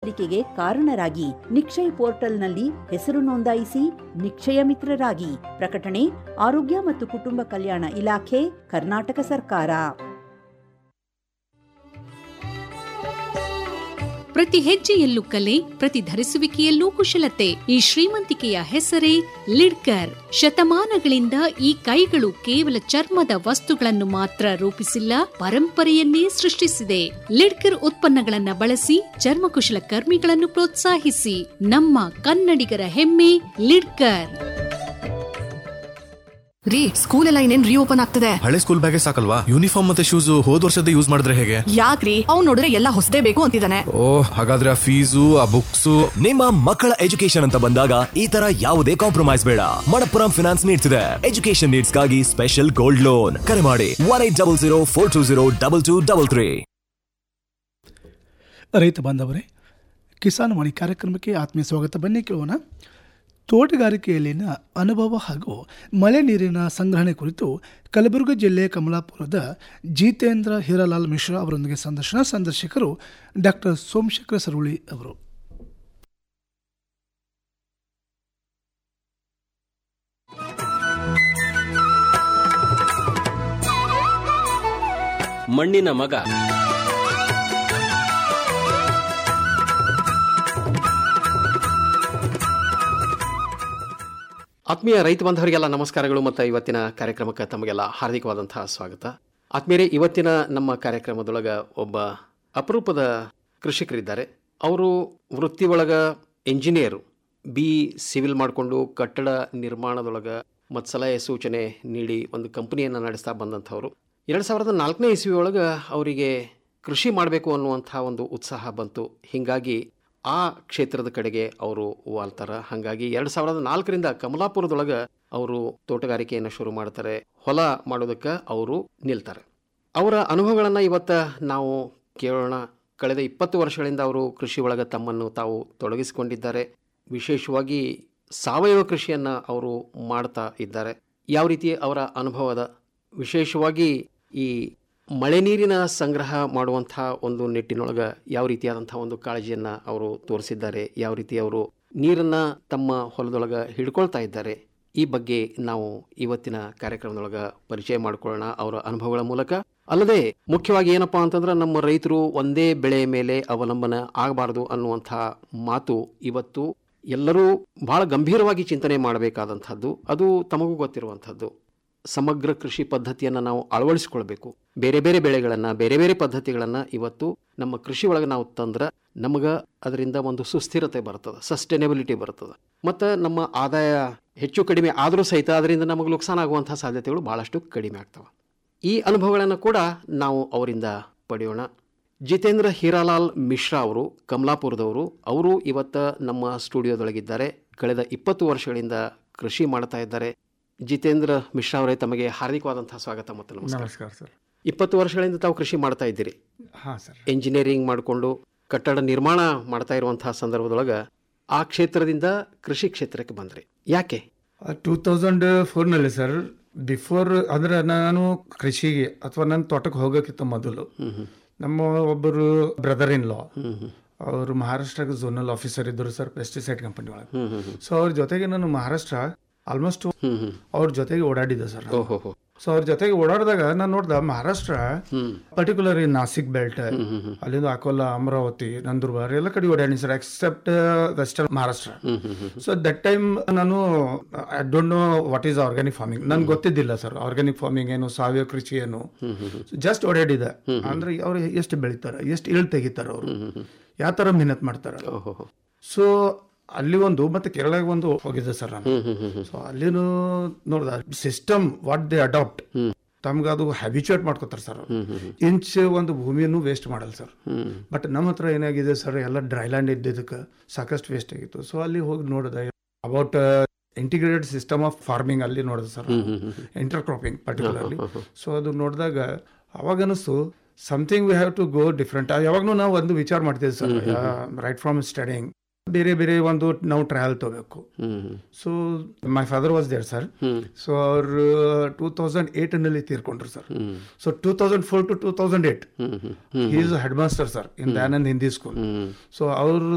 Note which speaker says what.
Speaker 1: ಪತ್ರಿಕೆಗೆ ಕಾರಣರಾಗಿ ನಿಕ್ಷಯ್ ಪೋರ್ಟಲ್ನಲ್ಲಿ ಹೆಸರು ನೋಂದಾಯಿಸಿ ನಿಕ್ಷಯ ಮಿತ್ರರಾಗಿ ಪ್ರಕಟಣೆ ಆರೋಗ್ಯ ಮತ್ತು ಕುಟುಂಬ ಕಲ್ಯಾಣ ಇಲಾಖೆ ಕರ್ನಾಟಕ ಸರ್ಕಾರ
Speaker 2: ಪ್ರತಿ ಹೆಜ್ಜೆಯಲ್ಲೂ ಕಲೆ ಪ್ರತಿ ಧರಿಸುವಿಕೆಯಲ್ಲೂ ಕುಶಲತೆ ಈ ಶ್ರೀಮಂತಿಕೆಯ ಹೆಸರೇ ಲಿಡ್ಕರ್ ಶತಮಾನಗಳಿಂದ ಈ ಕೈಗಳು ಕೇವಲ ಚರ್ಮದ ವಸ್ತುಗಳನ್ನು ಮಾತ್ರ ರೂಪಿಸಿಲ್ಲ ಪರಂಪರೆಯನ್ನೇ ಸೃಷ್ಟಿಸಿದೆ ಲಿಡ್ಕರ್ ಉತ್ಪನ್ನಗಳನ್ನ ಬಳಸಿ ಚರ್ಮಕುಶಲ ಕರ್ಮಿಗಳನ್ನು ಪ್ರೋತ್ಸಾಹಿಸಿ ನಮ್ಮ ಕನ್ನಡಿಗರ ಹೆಮ್ಮೆ ಲಿಡ್ಕರ್
Speaker 3: ರೀ ಸ್ಕೂಲ್ ಎಲ್ಲ ಇನ್ನೇನ್ ರೀಓಪನ್ ಆಗ್ತದೆ
Speaker 4: ಹಳೆ ಸ್ಕೂಲ್ ಬ್ಯಾಗೇ ಸಾಕಲ್ವಾ ಯೂನಿಫಾರ್ಮ್ ಮತ್ತೆ ಶೂಸ್ ಹೋದ್ ವರ್ಷದ ಯೂಸ್ ಮಾಡಿದ್ರೆ ಹೇಗೆ
Speaker 3: ಯಾಕ್ರಿ ಅವ್ನ್ ನೋಡಿದ್ರೆ ಎಲ್ಲ ಹೊಸದೇ ಬೇಕು ಅಂತಿದ್ದಾನೆ
Speaker 4: ಓ ಹಾಗಾದ್ರೆ ಆ ಫೀಸು ಆ ಬುಕ್ಸು
Speaker 5: ನಿಮ್ಮ ಮಕ್ಕಳ ಎಜುಕೇಶನ್ ಅಂತ ಬಂದಾಗ ಈ ತರ ಯಾವುದೇ ಕಾಂಪ್ರಮೈಸ್ ಬೇಡ ಮಣಪ್ಪುರಂ ಫಿನಾನ್ಸ್ ನೀಡ್ತಿದೆ ಎಜುಕೇಶನ್ ನೀಡ್ಸ್ಗಾಗಿ ಸ್ಪೆಷಲ್ ಗೋಲ್ಡ್ ಲೋನ್ ಕರೆ ಮಾಡಿ one eight double zero four two zero double two double three
Speaker 6: ರೈತ ಬಾಂಧವರೇ ಕಿಸಾನ್ ವಾಣಿ ಕಾರ್ಯಕ್ರಮಕ್ಕೆ ಆತ್ಮೀಯ ಸ್ವಾಗತ ಬನ್ನಿ ಕೇಳೋಣ ತೋಟಗಾರಿಕೆಯಲ್ಲಿನ ಅನುಭವ ಹಾಗೂ ಮಳೆ ನೀರಿನ ಸಂಗ್ರಹಣೆ ಕುರಿತು ಕಲಬುರಗಿ ಜಿಲ್ಲೆ ಕಮಲಾಪುರದ ಜಿತೇಂದ್ರ ಹೀರಾಲಾಲ್ ಮಿಶ್ರಾ ಅವರೊಂದಿಗೆ ಸಂದರ್ಶನ ಸಂದರ್ಶಕರು ಡಾಕ್ಟರ್ ಸೋಮಶೇಖರ ಸರುಳಿ ಅವರು
Speaker 7: ಮಣ್ಣಿನ ಮಗ ಆತ್ಮೀಯ ರೈತ ಬಾಂಧವರಿಗೆಲ್ಲ ನಮಸ್ಕಾರಗಳು ಮತ್ತು ಇವತ್ತಿನ ಕಾರ್ಯಕ್ರಮಕ್ಕೆ ತಮಗೆಲ್ಲ ಹಾರ್ದಿಕವಾದಂತಹ ಸ್ವಾಗತ ಆತ್ಮೀಯರೇ ಇವತ್ತಿನ ನಮ್ಮ ಕಾರ್ಯಕ್ರಮದೊಳಗೆ ಒಬ್ಬ ಅಪರೂಪದ ಕೃಷಿಕರಿದ್ದಾರೆ ಅವರು ವೃತ್ತಿ ಒಳಗ ಇಂಜಿನಿಯರು ಬಿ ಸಿವಿಲ್ ಮಾಡಿಕೊಂಡು ಕಟ್ಟಡ ನಿರ್ಮಾಣದೊಳಗೆ ಮತ್ತು ಸಲಹೆ ಸೂಚನೆ ನೀಡಿ ಒಂದು ಕಂಪನಿಯನ್ನು ನಡೆಸ್ತಾ ಬಂದಂಥವ್ರು ಎರಡು ಸಾವಿರದ ನಾಲ್ಕನೇ ಇಸ್ವಿ ಒಳಗೆ ಅವರಿಗೆ ಕೃಷಿ ಮಾಡಬೇಕು ಅನ್ನುವಂಥ ಒಂದು ಉತ್ಸಾಹ ಬಂತು ಹೀಗಾಗಿ ಆ ಕ್ಷೇತ್ರದ ಕಡೆಗೆ ಅವರು ವಾಲ್ತಾರ ಹಾಗಾಗಿ ಎರಡು ಸಾವಿರದ ನಾಲ್ಕರಿಂದ ಕಮಲಾಪುರದೊಳಗೆ ಅವರು ತೋಟಗಾರಿಕೆಯನ್ನು ಶುರು ಮಾಡ್ತಾರೆ ಹೊಲ ಮಾಡೋದಕ್ಕೆ ಅವರು ನಿಲ್ತಾರೆ ಅವರ ಅನುಭವಗಳನ್ನು ಇವತ್ತು ನಾವು ಕೇಳೋಣ ಕಳೆದ ಇಪ್ಪತ್ತು ವರ್ಷಗಳಿಂದ ಅವರು ಕೃಷಿ ಒಳಗೆ ತಮ್ಮನ್ನು ತಾವು ತೊಡಗಿಸಿಕೊಂಡಿದ್ದಾರೆ ವಿಶೇಷವಾಗಿ ಸಾವಯವ ಕೃಷಿಯನ್ನು ಅವರು ಮಾಡ್ತಾ ಇದ್ದಾರೆ ಯಾವ ರೀತಿ ಅವರ ಅನುಭವದ ವಿಶೇಷವಾಗಿ ಈ ಮಳೆ ನೀರಿನ ಸಂಗ್ರಹ ಮಾಡುವಂಥ ಒಂದು ನಿಟ್ಟಿನೊಳಗೆ ಯಾವ ರೀತಿಯಾದಂಥ ಒಂದು ಕಾಳಜಿಯನ್ನು ಅವರು ತೋರಿಸಿದ್ದಾರೆ ಯಾವ ರೀತಿ ಅವರು ನೀರನ್ನು ತಮ್ಮ ಹೊಲದೊಳಗೆ ಹಿಡ್ಕೊಳ್ತಾ ಇದ್ದಾರೆ ಈ ಬಗ್ಗೆ ನಾವು ಇವತ್ತಿನ ಕಾರ್ಯಕ್ರಮದೊಳಗೆ ಪರಿಚಯ ಮಾಡ್ಕೊಳ್ಳೋಣ ಅವರ ಅನುಭವಗಳ ಮೂಲಕ ಅಲ್ಲದೆ ಮುಖ್ಯವಾಗಿ ಏನಪ್ಪಾ ಅಂತಂದ್ರೆ ನಮ್ಮ ರೈತರು ಒಂದೇ ಬೆಳೆ ಮೇಲೆ ಅವಲಂಬನೆ ಆಗಬಾರ್ದು ಅನ್ನುವಂಥ ಮಾತು ಇವತ್ತು ಎಲ್ಲರೂ ಬಹಳ ಗಂಭೀರವಾಗಿ ಚಿಂತನೆ ಮಾಡಬೇಕಾದಂಥದ್ದು ಅದು ತಮಗೂ ಗೊತ್ತಿರುವಂಥದ್ದು ಸಮಗ್ರ ಕೃಷಿ ಪದ್ಧತಿಯನ್ನು ನಾವು ಅಳವಡಿಸ್ಕೊಳ್ಬೇಕು ಬೇರೆ ಬೇರೆ ಬೆಳೆಗಳನ್ನು ಬೇರೆ ಬೇರೆ ಪದ್ಧತಿಗಳನ್ನು ಇವತ್ತು ನಮ್ಮ ಕೃಷಿ ಒಳಗೆ ನಾವು ತಂದ್ರೆ ನಮಗೆ ಅದರಿಂದ ಒಂದು ಸುಸ್ಥಿರತೆ ಬರ್ತದೆ ಸಸ್ಟೈನಬಿಲಿಟಿ ಬರ್ತದೆ ಮತ್ತು ನಮ್ಮ ಆದಾಯ ಹೆಚ್ಚು ಕಡಿಮೆ ಆದರೂ ಸಹಿತ ಅದರಿಂದ ನಮಗೆ ನುಕ್ಸಾನ ಆಗುವಂಥ ಸಾಧ್ಯತೆಗಳು ಭಾಳಷ್ಟು ಕಡಿಮೆ ಆಗ್ತವೆ ಈ ಅನುಭವಗಳನ್ನು ಕೂಡ ನಾವು ಅವರಿಂದ ಪಡೆಯೋಣ ಜಿತೇಂದ್ರ ಹೀರಾಲಾಲ್ ಮಿಶ್ರಾ ಅವರು ಕಮಲಾಪುರದವರು ಅವರು ಇವತ್ತು ನಮ್ಮ ಸ್ಟುಡಿಯೋದೊಳಗಿದ್ದಾರೆ ಕಳೆದ ಇಪ್ಪತ್ತು ವರ್ಷಗಳಿಂದ ಕೃಷಿ ಮಾಡ್ತಾ ಇದ್ದಾರೆ ಜಿತೇಂದ್ರ ಮಿಶ್ರಾ ಅವರೇ ತಮಗೆ ಹಾರ್ದಿಕವಾದಂತಹ ಸ್ವಾಗತ ಮತ್ತು ನಮಸ್ಕಾರ
Speaker 8: ನಮಸ್ಕಾರ ಸರ್
Speaker 7: ಇಪ್ಪತ್ತು ವರ್ಷಗಳಿಂದ ತಾವು ಕೃಷಿ ಮಾಡ್ತಾ ಇದ್ದೀರಿ
Speaker 8: ಹಾಂ ಸರ್
Speaker 7: ಎಂಜಿನಿಯರಿಂಗ್ ಮಾಡಿಕೊಂಡು ಕಟ್ಟಡ ನಿರ್ಮಾಣ ಮಾಡ್ತಾ ಇರುವಂತಹ ಸಂದರ್ಭದೊಳಗೆ ಆ ಕ್ಷೇತ್ರದಿಂದ ಕೃಷಿ ಕ್ಷೇತ್ರಕ್ಕೆ ಬಂದ್ರಿ ಯಾಕೆ
Speaker 8: ಟೂ ತೌಸಂಡ್ ಫೋರ್ನಲ್ಲಿ ಸರ್ ಬಿಫೋರ್ ಅಂದ್ರೆ ನಾನು ಕೃಷಿಗೆ ಅಥವಾ ನನ್ನ ತೋಟಕ್ಕೆ ಹೋಗೋಕ್ಕಿಂತ ಮೊದಲು ನಮ್ಮ ಒಬ್ಬರು ಬ್ರದರ್ ಇನ್ ಲಾ ಅವರು ಮಹಾರಾಷ್ಟ್ರಕ್ಕೆ ಝೋನಲ್ ಆಫೀಸರ್ ಇದ್ದರು ಸರ್ ಪೆಸ್ಟಿಸೈಡ್ ಕಂಪನಿ ಒಳಗೆ ಸೊ ಅವ್ರ ಜೊತೆಗೆ ನಾನು ಮಹಾರಾಷ್ಟ್ರ ಆಲ್ಮೋಸ್ಟ್ ಅವ್ರ ಜೊತೆಗೆ ಓಡಾಡಿದ್ದೆ ಸರ್ ನಾನು.
Speaker 7: ಓಹೋ
Speaker 8: ಸೊ ಅವ್ರ ಜೊತೆಗೆ ಓಡಾಡಿದಾಗ ನಾನು ನೋಡ್ದ ಮಹಾರಾಷ್ಟ್ರ ಪರ್ಟಿಕ್ಯುಲರ್ ಈ ನಾಸಿಕ್ ಬೆಲ್ಟ್ ಅಲ್ಲಿಂದ ಅಕೋಲಾ ಅಮರಾವತಿ ನಂದೂರ್ಬಾರ್ ಎಲ್ಲ ಕಡೆ ಓಡಾಡಿ sir except western Maharashtra so that time ನಾನು I don't know what is organic farming ನನ್ಗೆ ಗೊತ್ತಿದ್ದಿಲ್ಲ ಸರ್ ಆರ್ಗ್ಯಾನಿಕ್ ಫಾರ್ಮಿಂಗ್ ಏನು ಸಾವಯವ ಕೃಷಿ ಏನು ಜಸ್ಟ್ ಓಡಾಡಿದೆ ಅಂದ್ರೆ ಅವ್ರು ಎಷ್ಟು ಬೆಳಿತಾರೆ ಎಷ್ಟು ಇಳ್ ತೆಗಿತಾರ ಅವರು ಯಾವ ತರ ಮೆಹನತ್ ಮಾಡ್ತಾರ
Speaker 7: ಓಹೋ
Speaker 8: ಸೊ ಅಲ್ಲಿ ಒಂದು ಮತ್ತೆ ಕೇರಳಗೆ ಒಂದು ಹೋಗಿದ್ದೆ ಸರ್ ನಾನು ಸೊ ಅಲ್ಲಿನೂ ನೋಡ್ದ ಸಿಸ್ಟಮ್ ವಾಟ್ ದೇ ಅಡಾಪ್ಟ್ ತಮ್ಗೆ ಅದು ಹ್ಯಾಬಿಚುಯೇಟ್ ಮಾಡ್ಕೋತಾರೆ ಸರ್ ಇಂಚ್ ಒಂದು ಭೂಮಿಯನ್ನು ವೇಸ್ಟ್ ಮಾಡಲ್ಲ ಸರ್ ಬಟ್ ನಮ್ಮ ಹತ್ರ ಏನಾಗಿದೆ ಸರ್ ಎಲ್ಲ ಡ್ರೈ ಲ್ಯಾಂಡ್ ಇದ್ದಿದ್ದಕ್ಕೆ ಸಾಕಷ್ಟು ವೇಸ್ಟ್ ಆಗಿತ್ತು ಸೊ ಅಲ್ಲಿ ಹೋಗಿ ನೋಡಿದೆ about integrated system of farming ಅಲ್ಲಿ ನೋಡಿದೆ sir inter cropping particularly so ಅದು ನೋಡಿದಾಗ ಅವಾಗ ಅನಿಸ್ತು something we have to go different ಯಾವಾಗಲೂ ನಾವು ಒಂದು ವಿಚಾರ ಮಾಡ್ತೀವಿ ಸರ್ ರೈಟ್ ಫ್ರಮ್ ಸ್ಟಡಿಂಗ್ ಬೇರೆ ಬೇರೆ ಒಂದು ನಾವು ಟ್ರಯಲ್ ತಗೋಬೇಕು so my father was there sir so ಅವರು ಟೂ ತೌಸಂಡ್ ಏಟ್ ನಲ್ಲಿ ತೀರ್ಕೊಂಡ್ರು sir so two thousand four to two thousand eight is head master sir in Dayanand Hindi school so ಅವರು